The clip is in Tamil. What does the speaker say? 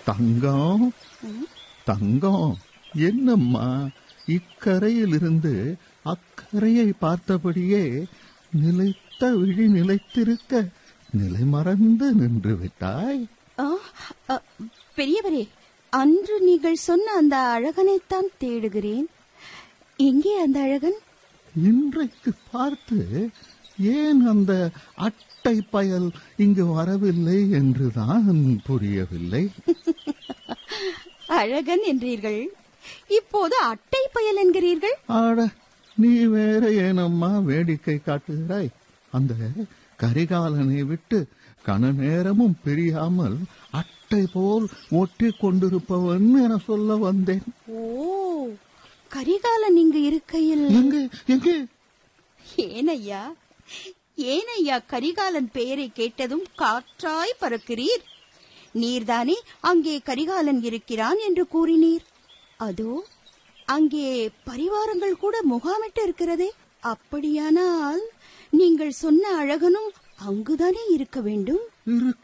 தங்கம் தங்கம் என்னம்மா இக்கரையிலிருந்து அக்கரையை பார்த்தபடியே நிலைத்த விழி நிலைத்திருக்க நிலை மறந்து நின்று விட்டாய் ஆ, அ, பெரியவரே அன்று நீங்கள் சொன்ன அந்த அழகனைத்தான் தேடுகிறேன் எங்கே அந்த அழகன் இன்றைக்கு பார்த்து ஏன் அந்த அட்டை பயல் இங்கு வரவில்லை என்றுதான் புரியவில்லை அழகன் என்றீர்கள் இப்போது அட்டை பயல் என்கிறீர்கள் ஆட நீ வேற ஏனம்மா வேடிக்கை காட்டுகிறாய் அந்த கரிகாலனை விட்டு கன நேரமும் பிரியாமல் அட்டை போல் ஒட்டி கொண்டிருப்பவன் என சொல்ல வந்தேன் ஓ கரிகாலன் இங்கு இருக்கையில் எங்கே எங்கே ஏனையா ஏனையா கரிகாலன் பெயரை கேட்டதும் காற்றாய் பறக்கிறீர் நீர்தானே அங்கே கரிகாலன் இருக்கிறான் என்று கூறினீர் அதோ அங்கே பரிவாரங்கள் கூட முகாமிட்டு இருக்கிறதே அப்படியானால் நீங்கள் சொன்ன அழகனும் அங்குதானே இருக்க வேண்டும் இருக்க